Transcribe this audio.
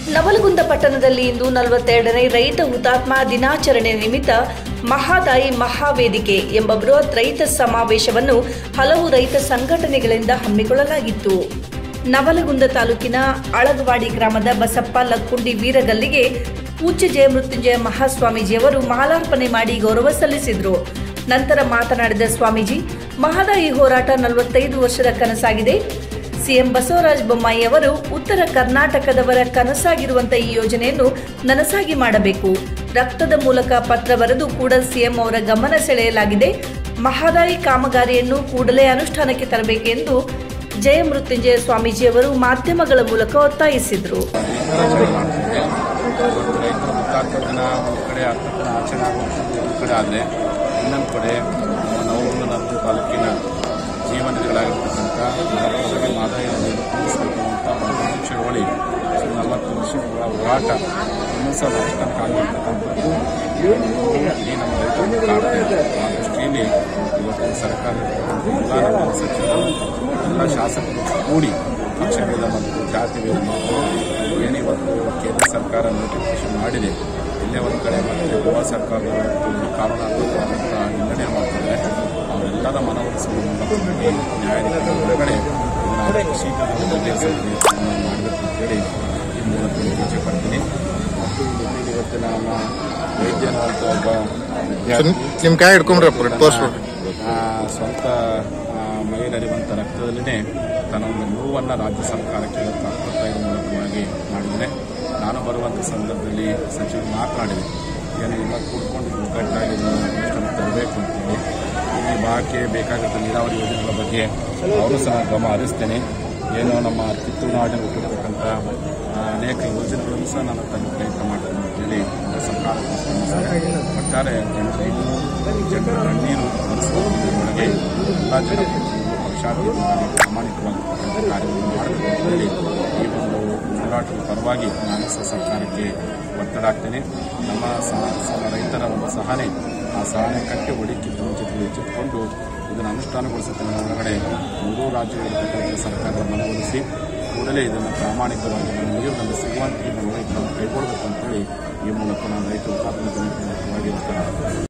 ನವಲಗುಂದ ಪಟ್ಟಣದಲ್ಲಿ ಇಂದು ನಲವತ್ತೆರಡನೇ ರೈತ ಹುತಾತ್ಮ ದಿನಾಚರಣೆ ನಿಮಿತ್ತ ಮಹಾದಾಯಿ ಮಹಾವೇದಿಕೆ ಎಂಬ ಬೃಹತ್ ರೈತ ಸಮಾವೇಶವನ್ನು ಹಲವು ರೈತ ಸಂಘಟನೆಗಳಿಂದ ಹಮ್ಮಿಕೊಳ್ಳಲಾಗಿತ್ತು ನವಲಗುಂದ ತಾಲೂಕಿನ ಅಳಗವಾಡಿ ಗ್ರಾಮದ ಬಸಪ್ಪ ಲಕ್ಕುಂಡಿ ವೀರಗಲ್ಲಿಗೆ ಪೂಜ್ಯ ಜಯ ಮೃತ್ಯುಂಜಯ ಮಹಾಸ್ವಾಮೀಜಿಯವರು ಮಾಲಾರ್ಪಣೆ ಮಾಡಿ ಗೌರವ ಸಲ್ಲಿಸಿದರು ನಂತರ ಮಾತನಾಡಿದ ಸ್ವಾಮೀಜಿ ಮಹದಾಯಿ ಹೋರಾಟ ನಲವತ್ತೈದು ವರ್ಷದ ಕನಸಾಗಿದೆ ಸಿಎಂ ಬಸವರಾಜ ಬೊಮ್ಮಾಯಿ ಅವರು ಉತ್ತರ ಕರ್ನಾಟಕದವರ ಕನಸಾಗಿರುವಂತಹ ಈ ಯೋಜನೆಯನ್ನು ನನಸಾಗಿ ಮಾಡಬೇಕು ರಕ್ತದ ಮೂಲಕ ಪತ್ರ ಬರೆದು ಕೂಡ ಸಿಎಂ ಅವರ ಗಮನ ಸೆಳೆಯಲಾಗಿದೆ ಮಹದಾಯಿ ಕಾಮಗಾರಿಯನ್ನು ಕೂಡಲೇ ಅನುಷ್ಠಾನಕ್ಕೆ ತರಬೇಕೆಂದು ಜಯ ಮೃತ್ಯುಂಜಯ ಸ್ವಾಮೀಜಿಯವರು ಮಾಧ್ಯಮಗಳ ಮೂಲಕ ಒತ್ತಾಯಿಸಿದರು ಆಚರಣೆ ಮಾಡ್ತೀವಿ ಇವತ್ತು ರೈತರ ಹುತಾತ್ಮ ದಿನ ಒಂದು ಕಡೆ ಅರ್ಥಪೂರ್ಣ ಆಚರಣೆ ಆಗುವಂಥದ್ದು ಒಂದು ಕಡೆ ಆದರೆ ಇನ್ನೊಂದು ಕಡೆ ನಮ್ಮ ನವಲಗುಂದ ನದಿ ತಾಲೂಕಿನ ಜೀವನಗಳಾಗಿರ್ತಕ್ಕಂಥ ನಲವತ್ತರಲ್ಲಿ ಮಾದಾಯ ನದಿಯನ್ನು ತುಂಬಿಸಬೇಕು ಅಂತ ಒಂದು ಚಳವಳಿ ಸೊ ನಲವತ್ತು ವರ್ಷಗಳ ಹೋರಾಟ ಇನ್ನೂ ಸಹ ಅನುಷ್ಠಾನಕ್ಕೆ ಆಗಿರ್ತಕ್ಕಂಥದ್ದು ಇಡೀ ನಮ್ಮ ರೈತರನ್ನು ಕಾಡ್ತಾ ಇದೆ. ಆ ದೃಷ್ಟಿಯಲ್ಲಿ ಇವತ್ತು ಸರ್ಕಾರ ಎಲ್ಲ ನಮ್ಮ ಸಚಿವರು ಎಲ್ಲ ಶಾಸಕರು ಕೂಡಿ ಪಕ್ಷಭೇದ ಮತ್ತು ಜಾತಿ ಭೇದ ಮತ್ತು ಏನು ಇವತ್ತು ಕೇಂದ್ರ ಸರ್ಕಾರ ನೋಟಿಫಿಕೇಶನ್ ಮಾಡಿದೆ ಇಲ್ಲೇ ಒಂದು ಕಡೆ ಮತ್ತು ಗೋವಾ ಸರ್ಕಾರದ ಒಂದು ಕಾರಣಾತ್ಮಕವಾದಂಥ ಹಿನ್ನಡೆ ಮಾಡ್ತಾರೆ ಅವರೆಲ್ಲರ ಮನವೊಲಿಸುವ ಮೂಲಕವಾಗಿ ನ್ಯಾಯಾಧೀಶರ ಒಳಗಡೆ ಇದನ್ನು ಶೀಘ್ರದಲ್ಲಿ ಬಗೆಹರಿಸಲು ಮಾಡಬೇಕು ಅಂತೇಳಿ ಈ ಮೂಲಕ ಇಚ್ಛೆ ಪಡ್ತೀನಿ ಮತ್ತು ಇಲ್ಲಿ ಇವತ್ತಿನ ನಮ್ಮ ವೈದ್ಯನಾದಂಥ ಒಬ್ಬ ವಿದ್ಯಾರ್ಥಿ ನಿಮ್ ಕೈ ಹಿಡ್ಕೊಂಡ್ರಪ್ಪ ತೋರ್ಸ್ಬಿಡ್ರಿ ಆ, ಸ್ವಂತ ಆ, ಮೈನರಿವಂತ ರಕ್ತದಲ್ಲಿನೇ ತನ್ನ ಒಂದು ನೋವನ್ನು ರಾಜ್ಯ ಸರ್ಕಾರಕ್ಕೆ ಇವತ್ತು ಅಪ್ಪತ್ತೈದು ಮೂಲಕವಾಗಿ ಮಾಡಿದರೆ ನಾನು ಬರುವಂಥ ಸಂದರ್ಭದಲ್ಲಿ ಸಚಿವರು ಮಾತನಾಡಿದೆ ಏನು ಎಲ್ಲ ಕೂಡ್ಕೊಂಡು ಒಗ್ಗಟ್ಟಾಗಿ ಇದನ್ನು ಅನುಷ್ಠಾನಕ್ಕೆ ತರಬೇಕು ಅಂತೇಳಿ ಈ ಭಾಗಕ್ಕೆ ಬೇಕಾಗಿದ್ದ ನೀರಾವರಿ ಯೋಜನೆಗಳ ಬಗ್ಗೆ ಅವರು ಸಹ ಗಮನ ಹರಿಸ್ತೇನೆ ಏನು ನಮ್ಮ ಕಿತ್ತೂರು ನಾಡಿನಲ್ಲಿ ಹುಟ್ಟಿರ್ತಕ್ಕಂಥ ಆ, ಅನೇಕ ಯೋಜನೆಗಳನ್ನು ಸಹ ನಾನು ತನ್ನ ಪ್ರಯತ್ನ ಮಾಡ್ತೀನಿ ಅಂತೇಳಿ ನಮ್ಮ ಸರ್ಕಾರ ಸ್ಪಂದಿಸಿದೆ. ಒಟ್ಟಾರೆ ಜನರ ಇನ್ನೂ ಜನರ ಕಣ್ಣೀರು ಒರೆಸುವ ಒಳಗೆ ಎಲ್ಲ ಜನಪ್ರತಿನಿಧಿಗಳು ಪಕ್ಷಾತೀತವಾಗಿ ಪ್ರಾಮಾಣಿಕವಾಗಿರ್ತಕ್ಕಂಥ ಕಾರ್ಯವನ್ನು ಮಾಡಬೇಕು ಅಂತೇಳಿ ಈ ಒಂದು ಹೋರಾಟದ ಪರವಾಗಿ ನಾನು ಸಹ ಸರ್ಕಾರಕ್ಕೆ ಒತ್ತಡ ಹಾಕ್ತೇನೆ ನಮ್ಮ ಸಹ ಸಹ ರೈತರ ಒಂದು ಸಹನೆ ಆ ಸಹನೆ ಕಟ್ಟಿ ಒಡಿಕ್ಕಿ ಜೊತೆ ಎಚ್ಚೆತ್ತುಕೊಂಡು ಇದನ್ನು ಅನುಷ್ಠಾನಗೊಳಿಸುತ್ತಿರುವ ಒಳಗಡೆ ಮೂರೂ ರಾಜ್ಯಗಳಿರ್ತಕ್ಕಂಥ ಸರ್ಕಾರದ ಮನವೊಲಿಸಿ ಕೂಡಲೇ ಇದನ್ನು ಪ್ರಾಮಾಣಿಕವಾಗಿ ನಮ್ಮ ನೀರು ನಮಗೆ ಸಿಗುವಂತೆ ಇದನ್ನು ಕೈಗೊಳ್ಳಬೇಕು ಅಂತೇಳಿ ಈ ಮೂಲಕ ನಾನು ರೈತ ಹುತಾತ್ಮ ದಿನದ ಮೂಲಕವಾಗಿ ಒತ್ತಡ